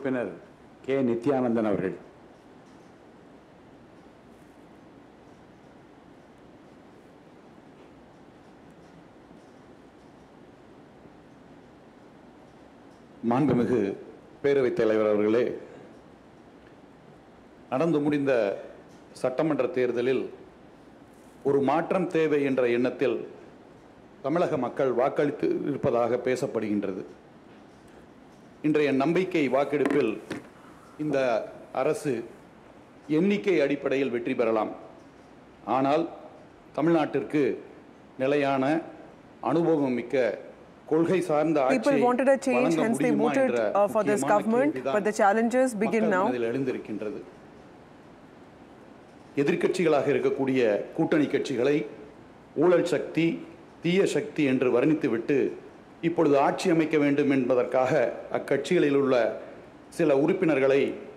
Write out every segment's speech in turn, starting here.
உறுப்பினர் கே நித்யானந்தன் அவர்கள் மாண்புமிகு பேரவைத் தலைவர் அவர்களே நடந்து முடிந்த சட்டமன்ற தேர்தலில் ஒரு மாற்றம் தேவை என்ற எண்ணத்தில் தமிழக மக்கள் வாக்களித்து இருப்பதாக பேசப்படுகின்றது இன்றைய நம்பிக்கை வாக்கெடுப்பில் இந்த அரசு எண்ணிக்கை அடிப்படையில் வெற்றி பெறலாம் ஆனால் தமிழ்நாட்டிற்கு நிலையான அனுபவம் மிக்க கொள்கை சார்ந்த People ஆட்சியை wanted a change, வழங்க hence they முடியுமா voted என்ற uh, for this முக்கியமான government. கேள்விதான் But the challenges begin மக்கள் now. மனதில் எழுந்திருக்கின்றது எதிர்க்கட்சிகளாக இருக்கக்கூடிய கூட்டணி கட்சிகளை ஊழல் சக்தி தீய சக்தி என்று வர்ணித்துவிட்டு இப்பொழுது ஆட்சி அமைக்க வேண்டும் என்பதற்காக அக்கட்சிகளில் உள்ள சில உறுப்பினர்களை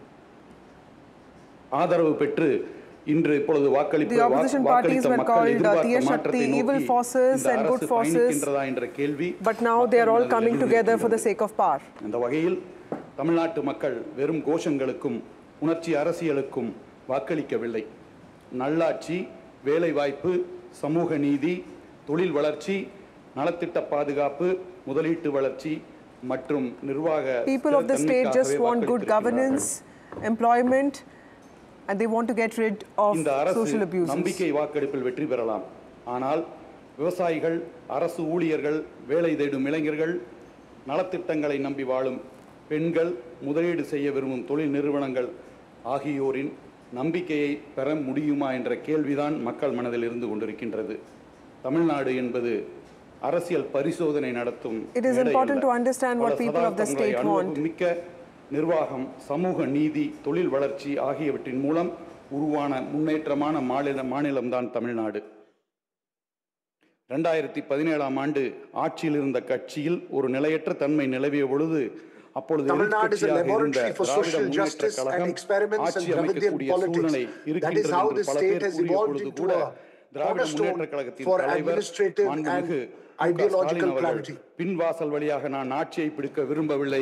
ஆதரவு பெற்று இன்று இப்பொழுது வாக்களிப்பு The opposition வாக்கு- parties வாக்களித்த were மக்கள் called, uh, எதிர்பார்த்த தீய மாற்றத்தை சக்தி, evil நோக்கி forces இந்த and good அரசு forces. பயணிக்கின்றதா என்ற கேள்வி But now they are all மக்கள் coming மனதில் together for the எழுந்திருக்கின்றது. sake of power. அந்த வகையில் தமிழ்நாட்டு மக்கள் வெறும் கோஷங்களுக்கும் உணர்ச்சி அரசியலுக்கும் வாக்களிக்கவில்லை நல்லாட்சி வேலைவாய்ப்பு சமூக நீதி தொழில் வளர்ச்சி நலத்திட்ட பாதுகாப்பு முதலீட்டு வளர்ச்சி மற்றும் நிர்வாக People of the state just ஸ்திரத்தன்மைக்காகவே want good வாக்களித்திருக்கிறார்கள். governance, employment, and they want to get rid of இந்த அரசு social abuses. நம்பிக்கை வாக்கெடுப்பில் வெற்றி பெறலாம் ஆனால் விவசாயிகள் அரசு ஊழியர்கள் வேலை தேடும் இளைஞர்கள் நலத்திட்டங்களை நம்பி வாழும் பெண்கள் முதலீடு செய்ய விரும்பும் தொழில் நிறுவனங்கள் ஆகியோரின் நம்பிக்கையை பெற முடியுமா என்ற கேள்விதான் மக்கள் மனதில் இருந்து கொண்டிருக்கின்றது தமிழ்நாடு என்பது அரசியல் பரிசோதனை நடத்தும் It is மேடை important அல்ல. to understand what பல people of the சதாப்தங்களை state அனுபவம் want. மிக்க நிர்வாகம் சமூக நீதி தொழில் வளர்ச்சி ஆகியவற்றின் மூலம் உருவான முன்னேற்றமான மாநில மாநிலம்தான் தமிழ்நாடு ரெண்டாயிரத்தி பதினேழாம் ஆண்டு ஆட்சியில் இருந்த கட்சியில் ஒரு நிலையற்ற தன்மை நிலவிய பொழுது அப்பொழுது Tamil Nadu is a எதிர்க்கட்சியாக இருந்த laboratory for Dravida social Munnetra justice and Kazhagam experiments in ஆட்சி Dravidian அமைக்கக்கூடிய politics. சூழ்நிலை That is இருக்கின்றது how என்று the பல state பேர் has கூறிய evolved பொழுது into கூட a திராவிட cornerstone முன்னேற்ற கழகத்தின் for தலைவர் administrative மாண்புமிகு and மு க ideological ஸ்டாலின் அவர்கள் clarity. பின்வாசல் வழியாக நான் ஆட்சியை பிடிக்க விரும்பவில்லை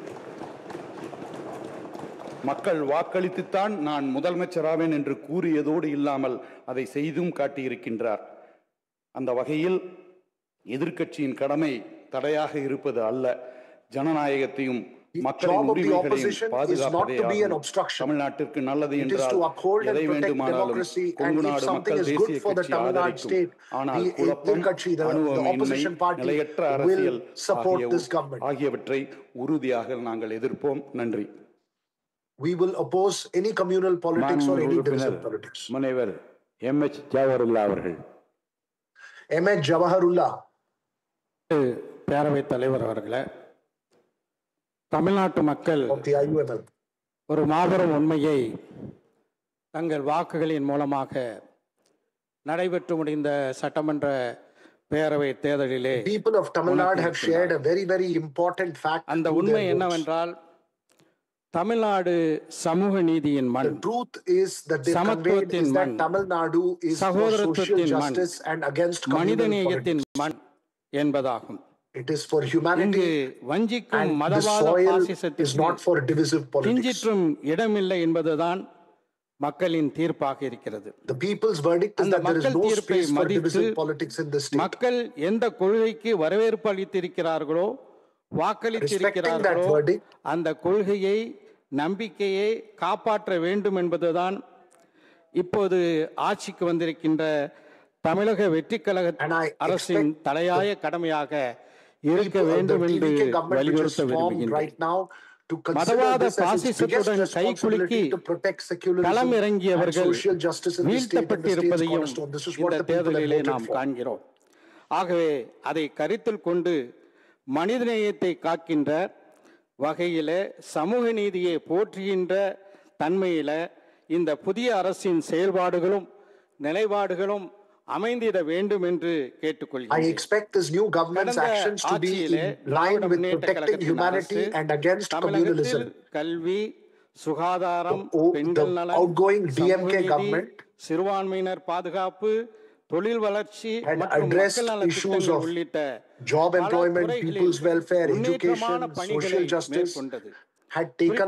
மக்கள் வாக்களித்துத்தான் நான் முதலமைச்சராவேன் என்று கூறியதோடு இல்லாமல் அதை செய்தும் காட்டியிருக்கின்றார் அந்த வகையில் எதிர்க்கட்சியின் கடமை தடையாக இருப்பது அல்ல ஜனநாயகத்தையும் The மக்களின் job of the உரிமைகளையும் opposition is not பாதுகாப்பதே to be an ஆகும். obstruction. தமிழ்நாட்டிற்கு நல்லது It is என்றால் to uphold and எதை protect வேண்டுமானாலும் democracy, and கொங்கு if நாடு something மக்கள் is good தேசிய for the கட்சி Tamil Nadu ஆதரிக்கும் state, ஆனால் the குழப்பம் எதிர்க்கட்சி, the- the அனுபவமின்மை opposition party நிலையற்ற will அரசியல் support ஆகிய- this government. ஆகியவற்றை உறுதியாக நாங்கள் எதிர்ப்போம் நன்றி We will oppose any communal politics or மாண்புமிகு any உறுப்பினர் divisive politics. முனைவர் எம் எச் ஜவஹருல்லா அவர்கள் M. H. Jawaharullah. பேரவைத் தலைவர் அவர்களே தமிழ்நாட்டு மக்கள் of the IUML. ஒரு மாபெரும் உண்மையை தங்கள் வாக்குகளின் மூலமாக நடைபெற்று முடிந்த சட்டமன்ற பேரவை தேர்தலிலே People of Tamil Nadu have shared a very, very important fact. அந்த through உண்மை their votes. என்னவென்றால் தமிழ்நாடு சமூக நீதியின் The மண் truth is that they conveyed சமத்துவத்தின் is that மண். Tamil Nadu is for social சகோதரத்துவத்தின் மண். justice and against communal மனிதநேயத்தின் politics. மண் என்பதாகும் It is for இங்கு humanity வஞ்சிக்கும் and the மதவாத soil is பாசிசத்திற்கு not for divisive politics. கிஞ்சிற்றும் இடமில்லை என்பதுதான் மக்களின் தீர்ப்பாக இருக்கிறது The people's verdict is அந்த that there is மக்கள் no தீர்ப்பை space for மதித்து divisive politics in this state. மக்கள் எந்த கொள்கைக்கு வரவேற்பு அளித்திருக்கிறார்களோ வாக்களித்திருக்கிறார்களோ Respecting that verdict. அந்த கொள்கையை நம்பிக்கையை காப்பாற்ற வேண்டும் என்பதுதான் இப்போது ஆட்சிக்கு வந்திருக்கின்ற தமிழக வெற்றி கழக And I அரசின் expect தலையாய கடமையாக இருக்க People of the வேண்டும் என்று TVK government which is வலியுறுத்த formed விரும்புகின்றேன் right now to consider மதவாத this as its biggest பாசிசத்துடன் responsibility கைகுலுக்கி to protect secularism களம் and இறங்கியவர்கள் social justice in the state and the state's வீழ்த்தப்பட்டிருப்பதையும் cornerstone. This is what இந்த the people have தேர்தலிலே voted நாம் for. காண்கிறோம் ஆகவே அதை கருத்தில் கொண்டு மனிதநேயத்தை காக்கின்ற வகையில சமூக நீதியை போற்றுகின்ற தன்மையில இந்த புதிய அரசின் செயல்பாடுகளும் நிலைப்பாடுகளும் அமைந்திட வேண்டும் என்று I கேட்டுக்கொள்கிறேன் expect this new government's கடந்த actions to be ஆட்சியிலே in line Dravida with Munnetra protecting கழகத்தின் humanity அரசு and against தமிழகத்தில் communalism. கல்வி சுகாதாரம் The o- பெண்கள் the நலன் outgoing சமூக DMK நீதி, government சிறுபான்மையினர் பாதுகாப்பு தொழில் வளர்ச்சி had மற்றும் addressed மக்கள் நலத் issues திட்டங்கள் of உள்ளிட்ட job பல employment, துறைகளில் people's welfare, முன்னேற்றமான education, பணிகளை social justice, மேற்கொண்டது had taken